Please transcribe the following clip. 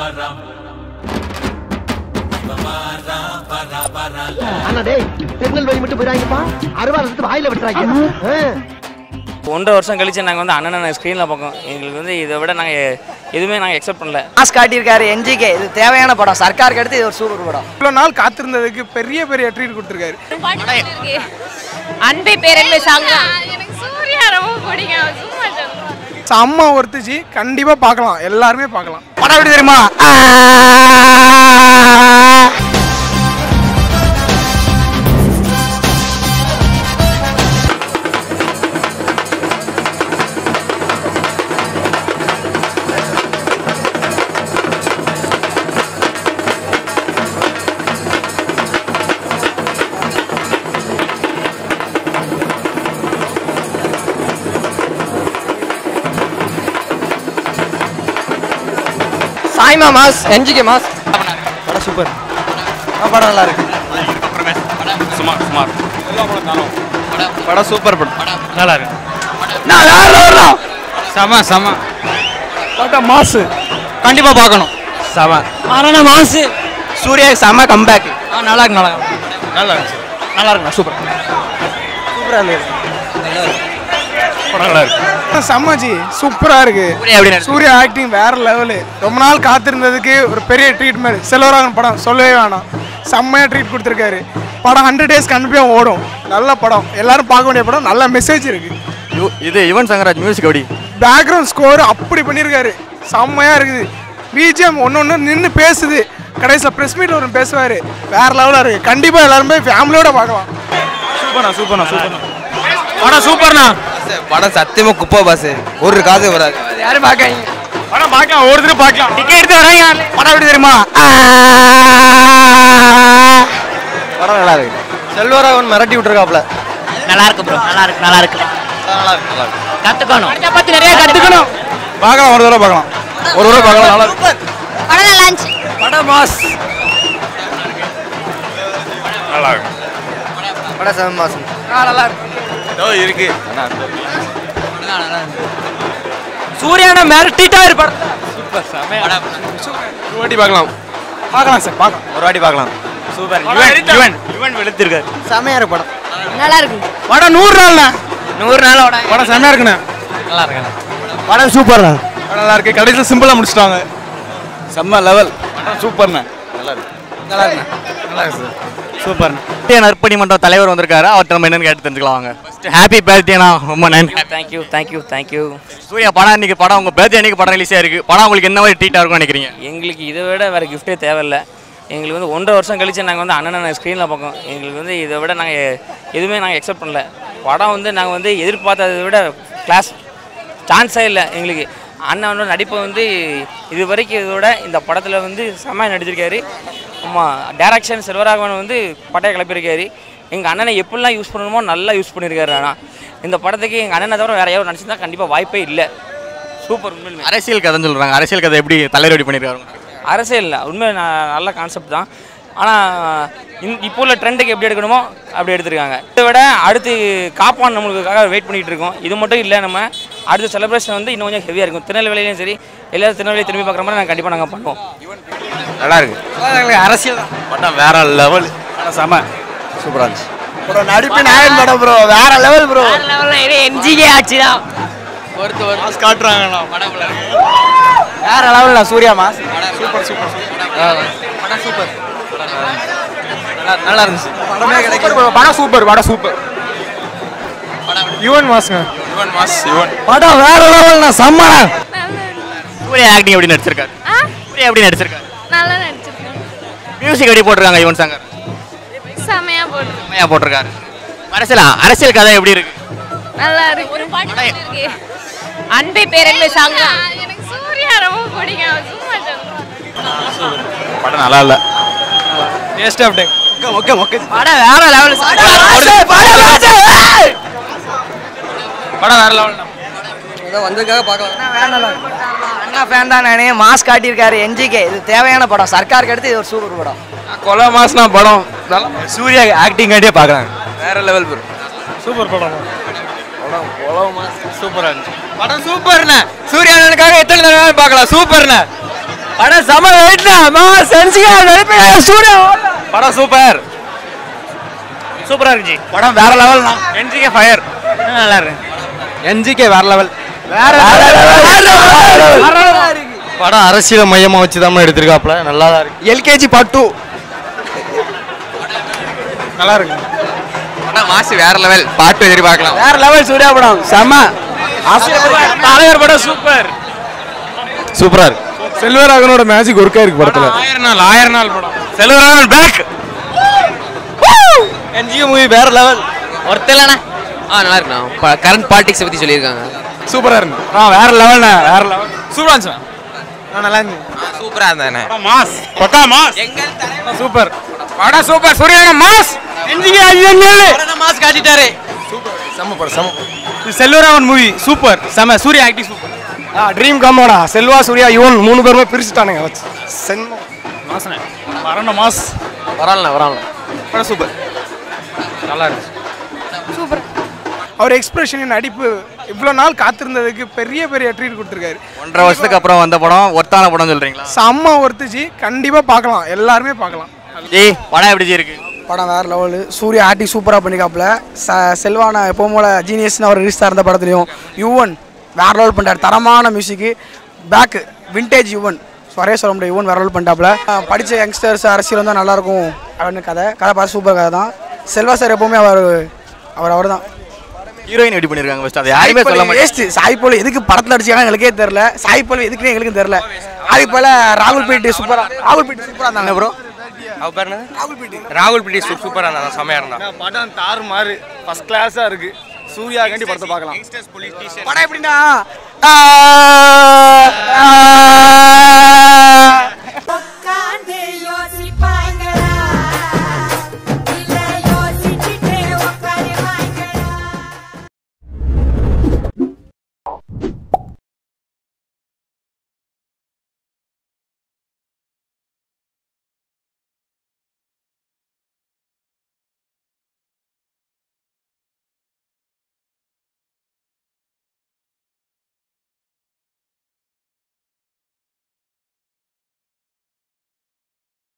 அண்ணா டேய் திருநெல்வேலி மட்டும் போயிடாங்கப்பா அறுவாள் எடுத்து வாயில விட்டுறாங்க ஒன்றரை வருஷம் கழிச்சு நாங்கள் வந்து அண்ணனை ஸ்க்ரீனில் பார்க்கோம் எங்களுக்கு வந்து இதை விட நாங்கள் எதுவுமே நாங்கள் எக்ஸெப்ட் பண்ணல மாஸ் காட்டியிருக்காரு என்ஜிகே இது தேவையான படம் சர்க்காருக்கு அடுத்து இது ஒரு சூப்பர் படம் இவ்வளோ நாள் காத்திருந்ததுக்கு பெரிய பெரிய ட்ரீட் கொடுத்துருக்காரு அன்பை பேரன்பை சாங் எனக்கு சூர்யா ரொம்ப பிடிக்கும் சும்மா சொல்லுவேன் செம்ம ஒருத்துச்சு கண்டிப்பாக பார்க்கலாம் எல்லாருமே பார்க்கலாம் படம் எப்படி தெரியுமா சாய்மா மாஸ் என்ஜிகே மாஸ் படம் சூப்பர் படம் நல்லா இருக்கு சுமார் சுமார் படம் சூப்பர் படம் நல்லா இருக்கு நான் வேற level. செம செம படம் மாசு கண்டிப்பா பார்க்கணும் செம மரண மாசு சூர்யா செம கம்பேக் நல்லா இருக்கு நல்லா இருக்கு நல்லா இருக்கு நல்லா இருக்கு சூப்பர் சூப்பரா இருக்கு படம் நல்லா இருக்கு செம்மஜி சூப்பராக இருக்கு சூர்யா எப்படி நடிச்சு சூர்யா ஆக்டிங் வேற லெவலு ரொம்ப நாள் காத்திருந்ததுக்கு ஒரு பெரிய ட்ரீட்மெண்ட் செல்வராகவன் படம் சொல்லவே வேணாம் செம்மையாக ட்ரீட் கொடுத்துருக்காரு படம் ஹண்ட்ரட் டேஸ் கண்டிப்பாக ஓடும் நல்ல படம் எல்லாரும் பார்க்க வேண்டிய படம் நல்ல மெசேஜ் இருக்கு இது யுவன் சங்கராஜ் மியூசிக் எப்படி பேக்ரவுண்ட் ஸ்கோர் அப்படி பண்ணியிருக்காரு செம்மையாக இருக்குது பிஜிஎம் ஒன்று ஒன்று நின்று பேசுது கடைசியில் ப்ரெஸ் மீட் ஒன்று பேசுவார் வேற லெவலாக இருக்குது கண்டிப்பாக எல்லாருமே ஃபேமிலியோட பார்க்கலாம் சூப்பர்ண்ணா சூப்பர்ண்ணா சூப்பர்ண்ணா படம் சூப்பர்ண்ணா படம் சத்தியமா குப்பை பாஸ் ஒரு காசு வராது யாரும் பார்க்காங்க படம் பார்க்கலாம் ஒருத்தர் பார்க்கலாம் டிக்கெட் எடுத்து வராங்க படம் எப்படி தெரியுமா படம் நல்லா இருக்கு செல்வராகவன் மிரட்டி விட்டுருக்காப்ல நல்லா இருக்கு ப்ரோ நல்லா இருக்கு நல்லா இருக்கு நல்லா இருக்கு நல்லா இருக்கு கத்துக்கணும் படத்தை பத்தி நிறைய கத்துக்கணும் பார்க்கலாம் ஒரு தடவை பார்க்கலாம் ஒரு தடவை பார்க்கலாம் நல்லா இருக்கு படம் நல்லா இருந்துச்சு படம் மாஸ் நல்லா இருக்கு படம் செம மாசம் நல்லா இருக்கு இருக்கு சூர்யானா மிரட்டிட்டா இருப்பார் ஒரு வாட்டி பார்க்கலாம் பார்க்கலாம் சார் பார்க்கலாம் ஒரு வாட்டி பார்க்கலாம் சூப்பர் யுவன் யுவன் யுவன் வெளுத்திருக்காரு செமையா இருக்கு படம் நல்லா இருக்கு படம் நூறு நாள்ண்ணா நூறு நாள் ஓட படம் செம்மையாக இருக்குண்ணே நல்லா இருக்கு படம் சூப்பர் நல்லா இருக்கு கடைசியில் சிம்பிளாக முடிச்சிட்டாங்க செம்ம லெவல் சூப்பர்ண்ணே நல்லா இருக்கு நல்லா இருக்கு சார் சூப்பர்ண்ணே இந்திய நற்பணி மன்றம் தலைவர் வந்திருக்காரு அவர்கிட்ட நம்ம என்னன்னு கேட்டு தெரிஞ்சுக்கலாம் வாங்க ஃபர்ஸ்ட் ஹாப்பி பர்த்டேண்ணா ரொம்ப நன்றி தேங்க்யூ தேங்க்யூ தேங்க்யூ சூர்யா படம் இன்னைக்கு படம் உங்க பர்த்டே அன்னைக்கு படம் ரிலீஸ் ஆயிருக்கு படம் உங்களுக்கு என்ன மாதிரி ட்ரீட்டாக இருக்கும்னு நினைக்கிறீங்க எங்களுக்கு இதை விட வேறு கிஃப்ட்டே தேவையில்ல எங்களுக்கு வந்து ஒன்றரை வருஷம் கழிச்சு நாங்கள் வந்து அண்ணனை ஸ்க்ரீனில் பார்க்கோம் எங்களுக்கு வந்து இதை விட நாங்கள் எதுவுமே நாங்கள் எக்ஸெப்ட் பண்ணல படம் வந்து நாங்கள் வந்து எதிர்பார்த்ததை விட கிளாஸ் சான்ஸே இல்லை எங்களுக்கு அண்ணனோட நடிப்பை வந்து இது வரைக்கும் இதோட இந்த படத்தில் வந்து செம்மையாக நடிச்சிருக்காரு ஆமாம் டேரக்ஷன் செல்வராகவன் வந்து பட்டையை கிளப்பியிருக்காரு எங்கள் அண்ணனை எப்படிலாம் யூஸ் பண்ணணுமோ நல்லா யூஸ் பண்ணியிருக்காரு ஆனால் இந்த படத்துக்கு எங்கள் அண்ணனை தவிர வேறு யாரும் நடிச்சிருந்தா கண்டிப்பாக வாய்ப்பே இல்லை சூப்பர் உண்மையிலுமே அரசியல் கதைன்னு சொல்றாங்க அரசியல் கதை எப்படி தலைவர் எப்படி பண்ணியிருக்காரு அரசியல் உண்மை ந- நல்ல கான்செப்ட் தான் ஆனால் இப்போ உள்ள ட்ரெண்டுக்கு எப்படி எடுக்கணுமோ அப்படி எடுத்திருக்காங்க இதை விட அடுத்து காப்பான் நம்மளுக்காக வெயிட் பண்ணிட்டு இருக்கோம் இது மட்டும் இல்லை நம்ம அடுத்த செலிப்ரேஷன் வந்து இன்னும் கொஞ்சம் ஹெவியாக இருக்கும் திருநெல்வேலியிலையும் சரி எல்லாரும் திருநெல்வேலி திரும்பி பார்க்குற மாதிரி நாங்கள் கண்டிப்பாக நாங்கள் பண்ணுவோம் நல்லா இருக்கு அரசியல் தான் படம் வேற லெவல் செம சூப்பரா இருந்துச்சு ப்ரோ நடிப்பு நாயன் படம் ப்ரோ வேற லெவல் ப்ரோ என்ஜிகே ஆச்சு தான் காட்டுறாங்கண்ணா வேற லெவல்ல சூர்யா மாஸ் நல்லா இருந்துச்சு படமே கிடைக்கும் படம் சூப்பர் படம் சூப்பர் யுவன் மாசுங்க யுவன் மாஸ் யுவன் படம் வேற லெவல்னா செம்மடா சூர்யா ஆக்டிங் எப்படி நடிச்சிருக்காரு சூர்யா எப்படி நடிச்சிருக்காரு நல்லா நடிச்சிருக்கேன் மியூசிக் எப்படி போட்டிருக்காங்க யுவன் சங்கர் செமையா போட்டு செம்மையா போட்டிருக்காரு அரசியல் அரசியல் கதை எப்படி இருக்கு நல்லா இருக்கு ஒரு பாட்டு இருக்கு அன்பை பேரன்பை சாங் எனக்கு சூர்யா ரொம்ப பிடிக்கும் சும்மா சொல்லுவேன் படம் நல்லா இல்ல waste of time okay okay படம் வேற லெவல் படம் வேற லெவல் வந்ததுக்காக பார்க்கலாம் அண்ணா ஃபேன் தான் நானே மாஸ் காட்டியிருக்காரு என்ஜிகே இது தேவையான படம் சர்க்காருக்கு அடுத்து இது ஒரு சூப்பர் படம் கொலை மாசனா படம் சூர்யா ஆக்டிங் காட்டியே பார்க்கறாங்க வேற லெவல் ப்ரோ சூப்பர் படம் சூப்பரா இருந்துச்சு படம் சூப்பர்ண்ணே சூர்யா அண்ணனுக்காக எத்தனை தடவை பார்க்கலாம் சூப்பர்ண்ணே படம் செம வெயிட்னா மாஸ் என்ஜிகே நடிப்பு சூர்யா படம் சூப்பர் சூப்பராக இருந்துச்சு படம் வேற லெவல்னா என்ஜிகே ஃபயர் நல்லா இருக்கு என்ஜிகே வேற லெவல் வேற படம் அரசியல் மையமா வச்சு தான் எடுத்திருக்காப்ல நல்லா தான் இருக்கு எல்கேஜி பார்ட் டூ நல்லா இருக்கு படம் மாசு வேற லெவல் பாட்டு எதிர்பார்க்கலாம் வேற லெவல் சூர்யா படம் செம்ம தலைவர் படம் சூப்பர் சூப்பரா இருக்கு செல்வராகனோட மேஜிக் ஒர்க் ஆயிருக்கு படத்துல ஆயிரம் நாள் ஆயிரம் நாள் படம் செல்வராகவன் பேக் என்ஜிகே மூவி வேற லெவல் ஒருத்தலண்ணா ஆ நல்லா இருக்குண்ணா கரண்ட் பாலிடிக்ஸை பற்றி சொல்லியிருக்காங்க சூப்பரா இருக்கு ஆ வேற லெவல்ண்ணா வேற லெவல் சூப்பரா இருந்துச்சு நல்லா இருந்துச்சு சூப்பராக இருந்தானே மாஸ் பக்கா மாஸ் சூப்பர் படம் super Suriya mass NGK Ayan mass காட்டிட்டாரு செம்ம படம் செம்ம செல்வராகவன் மூவி சூப்பர் செம சூர்யா ஆக்டிங் சூப்பர் ஆ ட்ரீம் காமோடா செல்வா சூர்யா யுவன் மூணு பேருமே பிரிச்சுட்டானுங்க வச்சு செம்ம மாஸ்ண்ணே பரண்ட மாஸ் வரான்ல வரான்ல படம் சூப்பர் நல்லா இருந்துச்சு அவர் எக்ஸ்பிரஷன் நடிப்பு இவ்வளோ நாள் காத்திருந்ததுக்கு பெரிய பெரிய ட்ரீட் கொடுத்துருக்காரு ஒன்றரை வருஷத்துக்கு அப்புறம் வந்த படம் ஒர்த்தான படம் சொல்றீங்களா செம்ம ஒருத்துச்சு கண்டிப்பாக பார்க்கலாம் எல்லாருமே பார்க்கலாம் ஏய் படம் எப்படி இருக்கு படம் வேறு லெவலு சூர்யா ஆக்டிங் சூப்பராக பண்ணிக்காப்புல ச செல்வான எப்பவும் போல ஜீனியஸ்னு அவர் ரிலீஸ் இருந்த படத்துலையும் யுவன் வேற லெவல் பண்ணிட்டார் தரமான மியூசிக்கு பேக்கு விண்டேஜ் யுவன் ஒரே சொல்ல முடியும் யுவன் வேற லெவல் பண்ணிட்டாப்புல அஹ் படிச்ச யங்ஸ்டர்ஸ் அரசியல் வந்தால் நல்லாயிருக்கும் அப்படின்னு கதை கதை பார்த்து சூப்பர் கதை தான் செல்வா சார் எப்பவுமே அவர் அவர் அவர் தான் ஹீரோயின் எப்படி பண்ணிருக்காங்க ஃபர்ஸ்ட் அது யாருமே சொல்ல மாட்டேன் வேஸ்ட் சாய் போல எதுக்கு படத்தில் அடிச்சாங்க எங்களுக்கே தெரியல சாய் போல எதுக்குன்னு எங்களுக்கும் தெரியல அது போல ராகுல் பீட்டு சூப்பரா ராகுல் பீட்டு சூப்பரா இருந்தாங்க ப்ரோ அவ பேர் என்ன ராகுல் பிடி ராகுல் பிடி சூப்பராக இருந்தான் செமையாக இருந்தான் படம் தாறு மாறு ஃபர்ஸ்ட் கிளாஸாக இருக்கு சூர்யா கண்டி படத்தை பார்க்கலாம் படம் எப்படின்னா ஆஹ், ஆஹ்,